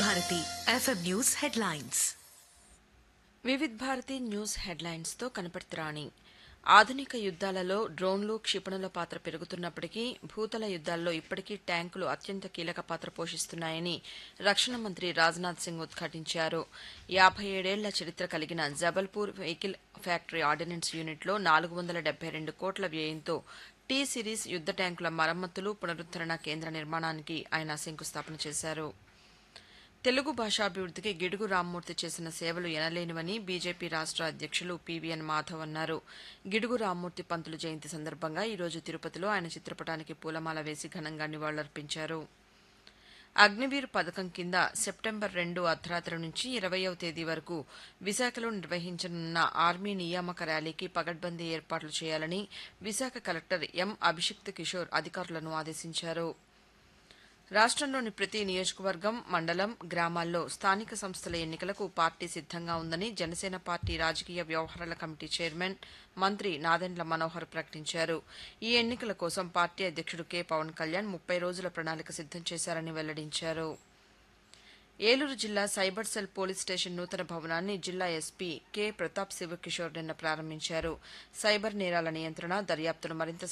Bharati FM news headlines Vividh Bharati news హెడ్లైన్స్తో కనపడుతురాణి ఆధునిక యుద్దాలలో డ్రోన్లు క్షిపణుల పాత్ర పెరుగుతున్నప్పటికీ భూతల యుద్దాల్లో ఇప్పటికీ ట్యాంకులు అత్యంత కీలక పాత్ర పోషిస్తున్నాయని రక్షణ మంత్రి రాజ్నాథ్ సింగ్ ఉద్ఘాటించారు యాభై ఏడేళ్ల చరిత్ర కలిగిన జబల్పూర్ వెహికల్ ఫ్యాక్టరీ ఆర్డినెన్స్ యూనిట్లో నాలుగు వందల డెబ్బై రెండు కోట్ల వ్యయంతో టీ సిరీస్ యుద్ద ట్యాంకుల మరమ్మతులు పునరుద్దరణ కేంద్ర నిర్మాణానికి ఆయన శంకుస్థాపన చేశారు తెలుగు భాషాభివృద్ధికి గిడుగు రామ్మూర్తి చేసిన సేవలు ఎనలేనివని బీజేపీ రాష్ట్ర అధ్యక్షులు పీవీఎన్ మాధవ్ అన్నారు గిడుగు రామ్మూర్తి పంతులు జయంతి సందర్భంగా ఈరోజు తిరుపతిలో ఆయన చిత్రపటానికి పూలమాల వేసి ఘనంగా నివాళులర్పించారు అగ్నివీర్ పథకం కింద సెప్టెంబర్ రెండు అర్ధరాత్రి నుంచి ఇరవయవ తేదీ వరకు విశాఖలో నిర్వహించనున్న ఆర్మీ నియామక ర్యాలీకి పగడ్బందీ ఏర్పాట్లు చేయాలని విశాఖ కలెక్టర్ ఎం అభిషిక్త్ కిషోర్ అధికారులను ఆదేశించారు రాష్ట్రంలోని ప్రతి నియోజకవర్గం మండలం గ్రామాల్లో స్థానిక సంస్థల ఎన్నికలకు పార్టీ సిద్దంగా ఉందని జనసేన పార్టీ రాజకీయ వ్యవహారాల కమిటీ చైర్మన్ మంత్రి నాదెండ్ల మనోహర్ ప్రకటించారు ఈ ఎన్నికల కోసం పార్టీ అధ్యక్షుడు కె పవన్ కళ్యాణ్ ముప్పై రోజుల ప్రణాళిక సిద్దం చేశారని వెల్లడించారు ఏలూరు జిల్లా సైబర్ సెల్ పోలీస్ స్టేషన్ నూతన భవనాన్ని జిల్లా ఎస్పీ కె ప్రతాప్ శివకిషోర్ నిన్న ప్రారంభించారు సైబర్ నేరాల నియంత్రణ దర్యాప్తును మరింత